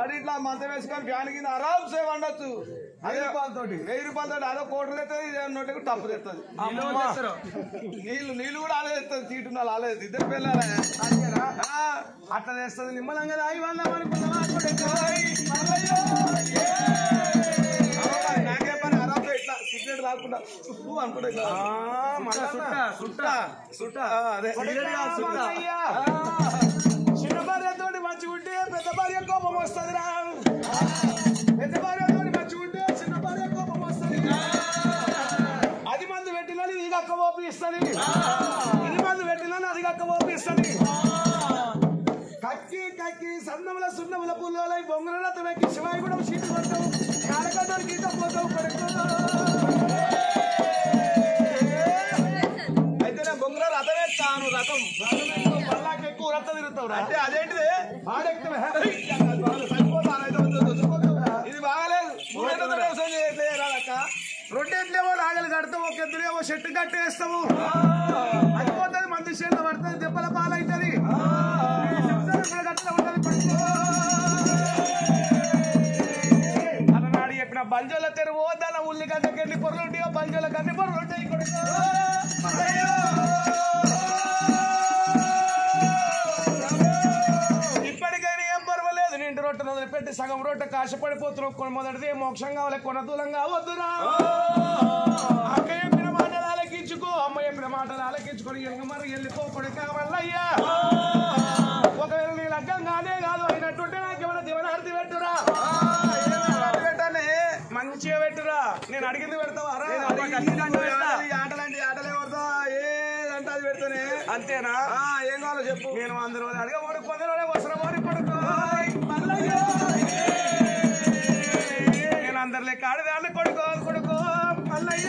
వాడి ఇట్లా మంచం వేసుకొని ఫ్యాన్ కింద ఆరామ్ సే వండొచ్చు వెయ్యి రూపాయలతోటి వెయ్యి రూపాయలతోటి అదో కోటి తెస్తుంది ఇదే నోటికి టప్పు తెస్తుంది నీళ్ళు నీళ్ళు కూడా ఆలే తెస్తుంది సీటు ఉన్న ఆలే ఇద్దరు పిల్లలే ఆ, అట్లా చేస్తుంది నిమ్మలంగా దాగి వందాం అనుకున్నావా నాకే పని ఆరామ్ ఇట్లా సిగరెట్ రాకుండా ఉప్పు అనుకుంటా ఇట్లా. సుట్ట సుట్ట సుట్ట ఆ, అదే సిగరెట్ కాదు, సుట్ట. అయ్యా. చిన్న భార్యతోటి మంచిగా ఉంటే పెద్ద భార్య కోపం వస్తుంది రా పెద్ద భార్యతోటి మంచిగా ఉంటే చిన్న భార్య కోపం వస్తుంది అది మందు పెట్టినా ఇది కక్క ఓపి ఇస్తుంది ఇది మందు పెట్టినా అది కక్క ఓపి ఇస్తుంది కక్కి కక్కి సన్నముల సున్నముల పుల్లలై బొంగులతో వెక్కి శివాయి కూడా సీటు కొడతావు కాలకట్టోడి గీత పోతావు అయితే నేను బొంగుల రథం ఎత్తాను రథం పల్లాకి ఎక్కువ రక్త తిరుగుతావు రా అంటే అదేంటిది ఆడెక్కిన సరిపోతాను అయితే వద్దు, వద్దు, వద్దు. ఇది బాగాలేదు మూడేళ్ళతో వ్యవసాయం చేయట్లేదు రాదక్క రొట్టెట్లేమో నాగలు కడతాము ఒక ఎద్దులేమో చెట్టు కట్టేస్తాము అయిపోతుంది మంది చేతిలో పడుతుంది దెబ్బల పాలవుతుంది అలనాడు చెప్పిన బంజోల తెరువు దాని ఉల్లిగడ్డ కన్ని పొరలు ఉంటాయో బంజోల కన్ని పొరలు ఉంటాయి కొడుకు ఇప్పటికైనా ఏం పర్వాలేదు నిండు రొట్టె వదిలిపెట్టి సగం రొట్టె కాశపడిపోతున్నావు కొన మొదటిది మోక్షం కావాలి కొన దూలం కావద్దురా అక్క చెప్పిన మాటలు ఆలకించుకో అమ్మ చెప్పిన మాటలు ఆలకించుకొని ఎంగ మరి వెళ్ళిపోకూడదు కావాలయ్యా ఒకవేళ నీ లగ్గం కాదే కాదు అయినట్టుంటే నాకేమైనా దివనార్తి పెట్టురా పెట్టానే మంచిగా పెట్టురా నేను అడిగింది పెడతావా రా? ఈ ఆటలంటే ఆటలే పడతా ఏదంటే అది పెడతానే అంతేనా ఆ, ఏం కావాలో చెప్పు నేను అందరూ అడిగా ఓడి పొందరోడే వసరం ఓడి కొడుకు మల్లయ్య. నేను అందరి లెక్క ఆడదాన్ని కొడుకు కొడుకు మల్లయ్య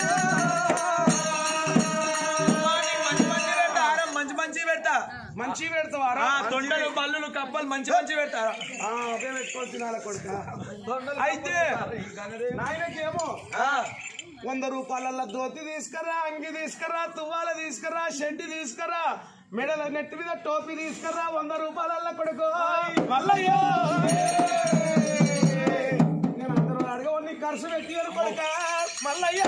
మంచి మంచి పెడతా మంచి పెడతావారా తొండలు బల్లులు కప్పలు మంచి మంచి పెడతా ఆ, ఒకే పెట్టుకొని తినాలి కొడుక అయితే నాయనకేమో వంద రూపాయల ధోతి తీసుకురా అంగి తీసుకురా తువ్వాల తీసుకురా షెడ్డి తీసుకురా మెడల నెత్తి మీద టోపీ తీసుకురా వంద రూపాయల కొడుకు మల్లయ్య నేను అందరూ అడగవు నీ ఖర్చు పెట్టి కొడుక మల్లయ్య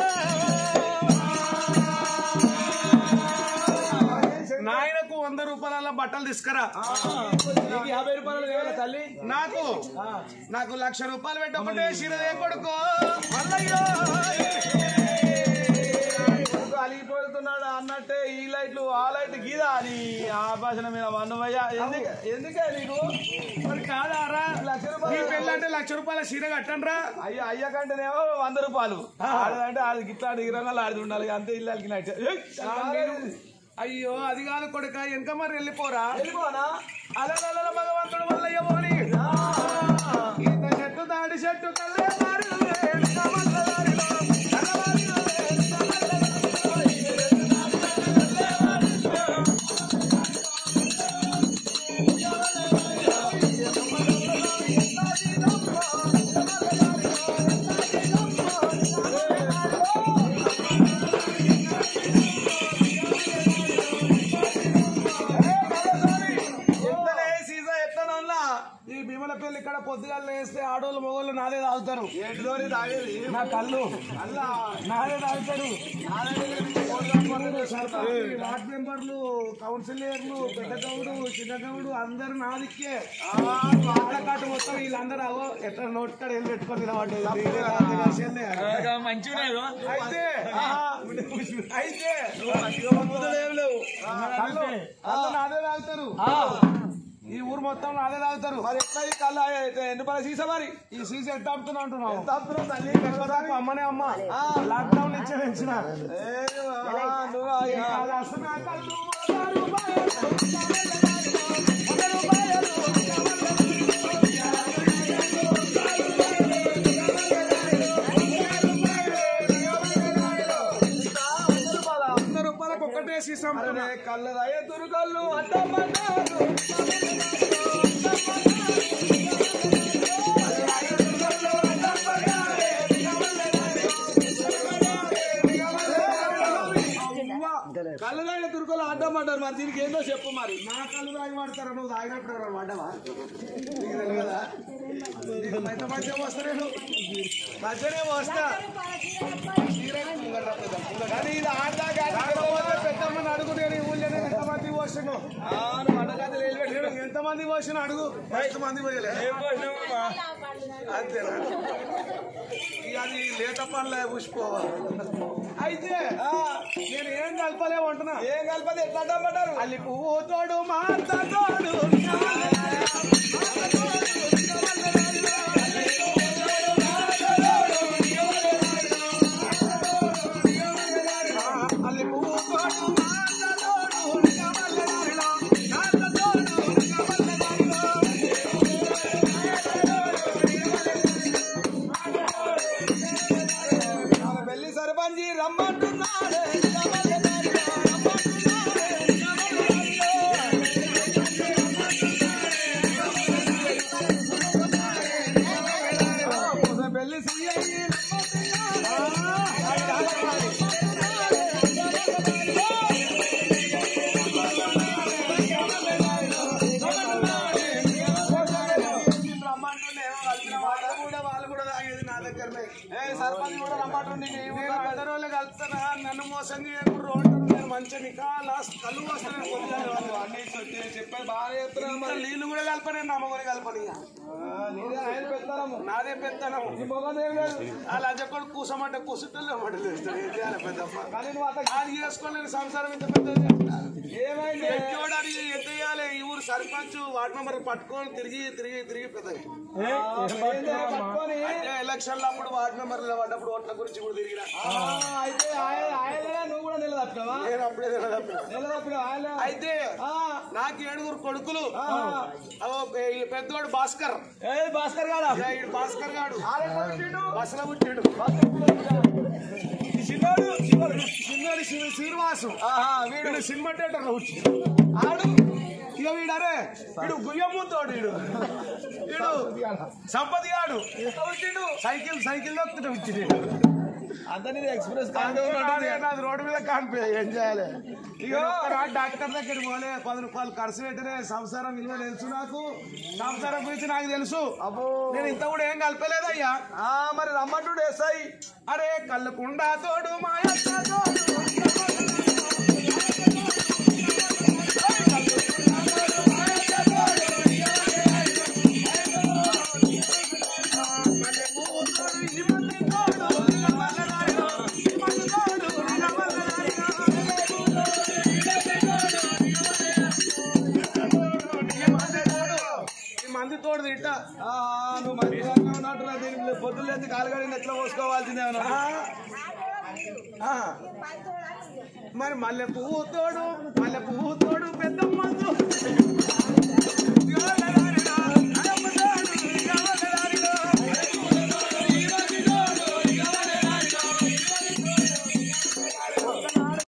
నాయనకు వంద రూపాయల బట్టలు తీసుకురా నీకు యాభై రూపాయలు కావాలా తల్లి నాకు నాకు లక్ష రూపాయలు పెట్టి ఒకటే చీరదే కొడుకో మల్లయ్య కొడుకు అలిగిపోతున్నాడు అన్నట్టే ఈ లైట్లు ఆ లైట్ గీదా అని ఆ భాషణ మీద వన్నవయ్యా ఎందుకు ఎందుకే నీకు మరి కాదారా లక్ష నీ రూపాయలు పెళ్ళంటే లక్ష రూపాయల చీర కట్టండ్రా అయ్యా అయ్యా కంటేనేమో వంద రూపాయలు ఆడదంటే అది గిట్లా ఇరంగా ఆడి ఉండాలి అంతే ఇల్లు అలిగినట్టు ఆ, నేను- అయ్యో అది కాదు కొడుక వెనక మరి వెళ్ళిపోరా వెళ్ళిపోనా అలల భగవంతుడు వల్లయ్య పోని ఈత చెట్టు దాడి చెట్టు కల్లే మారి వెనక మల్ల దారిలో, కలవారిలో వెనక మల్ల ఎట్లనే సీజా ఎట్లనన్నా ఈ భీమల పెళ్లి ఇక్కడ పొద్దుగాలు వేస్తే ఆడోళ్ళు మొగోళ్ళు నాదే తాగుతారు ఏంటిదోని తాగేది నా కళ్ళు అల్లా నాదే తాగుతాడు సర్పంచ్, వార్డ్ మెంబర్లు కౌన్సిలర్లు పెద్ద గౌడు చిన్న గౌడు అందరు నా దిక్కే ఆడకాటు మొత్తం వీళ్ళందరూ అవో ఎట్లా నోట్ కాడ వెళ్ళి పెట్టుకొని నిలబడ్డది మంచిగా అయితే అయితే ఏం లేవు కళ్ళు కళ్ళు నాదే తాగుతారు ఈ ఊరు మొత్తం నాదే తాగుతారు మరి ఎట్లా ఈ కళ్ళ ఎన్ని రూపాయలు సీసా మరి ఈ సీజన్ ఎంత అమ్ముతున్నా అంటున్నావు తప్పులు తల్లి ఎక్కువదాకా అమ్మనే అమ్మ లాక్డౌన్ ఇచ్చే పెంచిన ఏ, ఆ, నువ్వు ఆ, ఆ, అది అసలు కళ్ళు వంద రూపాయలు. వంద రూపాయలు. వంద రూపాయలకు ఒక్కటే సీసం అరే కళ్ళు తాగే తురుకళ్ళు అడ్డమన్నారు కళ్ళు తాగే తురుకలు అడ్డమంటారు మరి దీనికి ఏందో చెప్పు మరి నా కళ్ళు తాగి పడతారా నువ్వు తాగినప్పుడు ఎవరైనా పడ్డావా నీకు తెలియదా ఎంత మంచిగా వస్తలేను మంచిగానే వస్తా కానీ ఇది ఆడదా కాకపోతే పెద్దమ్మని అడుగు నేను ఈ ఊళ్ళో ఎంతమంది పోసిను ఎంతమంది పోసిన అడుగు ఎంతమంది పోయలే అంతేనా ఇక అది లేత పనులే పుష్పోవాలి అయితే నేను ఏం కలపలే ఉంటున్నా ఏం కలిపది ఎట్లా అంటారు అల్లి పువ్వు తోడు మాట్లాడు అల్లి పువ్వు తోడు పెళ్లి సర్పంచి రమ్మంటున్నాడు పెళ్లి సయ్యి వాళ్ళు కూడా వాళ్ళు కూడా తాగేది నా దగ్గరనే ఏ సర్పంచ్ కూడా రమ్మంటుండే నేను అందరూ వాళ్ళు కలుపుతానా నన్ను మోసం చేయకుండా రోడ్డు నేను మంచిగా నికాలా కళ్ళు వస్తాను పొద్దుగాల అన్ని చెప్పేది బాగా చెప్తున్నా ఇంత నీళ్ళు కూడా కలపనే నా మొగని కలపని ఇక. నీదే ఆయన పెడతాము నాదే పెద్దనం నీ మొగం ఏం లేదు ఆ లంచకొడు కూసమంటే కూసుంటే మాట లేదు ఏం చేయాలి పెద్దమ్మ కానీ నువ్వు అట్లా అది చేసుకోలేని సంసారం ఇంత పెద్దది ఏమైంది ఎక్కివాడు అడిగి ఎంత చేయాలి ఈ ఊరు సర్పంచ్ వార్డు మెంబర్ పట్టుకొని తిరిగి తిరిగి తిరిగి పెద్దది ఏంది పట్టుకొని అంటే ఎలక్షన్లు అప్పుడు వార్డు మెంబర్లు పడ్డప్పుడు ఓట్ల గురించి కూడా తిరిగిన ఆ, అయితే ఆయన ఆయననే నువ్వు కూడా నిలదప్పినావా నేను అప్పుడే తినదప్పిన. నిలదప్పినావు ఆయన అయితే ఆ, నాకు ఏడుగురు కొడుకులు ఆ. అగో ఈ పెద్దోడు భాస్కర్ ఏ భాస్కర్ గారా ఏ ఈడు భాస్కర్ గాడు ఆడెక్కడ పుట్టిండు? బస్సులో పుట్టాడు ఈ చిన్నోడు చిన్నోడు. చిన్నోడు శ్రీ- శ్రీనివాసు ఆహా, వీడు వీడు సినిమా థియేటర్ లో పుట్టాడు ఆడు ఇక వీడరే వీడు గుయ్యమ్ముతోడు వీడు వీడు సంపతి గాడు ఎక్కడ పుట్టిండు? సైకిల్ సైకిల్ దొక్కుతుంటే వచ్చింది అంతా ఎక్స్ప్రెస్ నాది రోడ్డు మీద కానిపోయా ఏం చేయాలి ఇగో డాక్టర్ దగ్గర పోలే పది రూపాయలు ఖర్చు పెట్టినే సంసారం విలువ తెలుసు నాకు సంసారం గురించి నాకు తెలుసు అబ్బో నేను ఇంత కూడా ఏం కలపలేదయ్యా ఆ, మరి రమ్మంటుడు ఎస్ఐ అరే కళ్ళకుండా తోడు మాయక్క తోడు మంది తోడు తింటా ఆ, నువ్వు మంచిగా ఉన్నట్టు దీనికి పొద్దున్న ఎత్తి కాలుగడిని ఎట్లా పోసుకోవాల్సిందే అన్నాడు ఆ. మరి మల్లె పువ్వు తోడు మల్లె పువ్వు తోడు పెద్ద మందు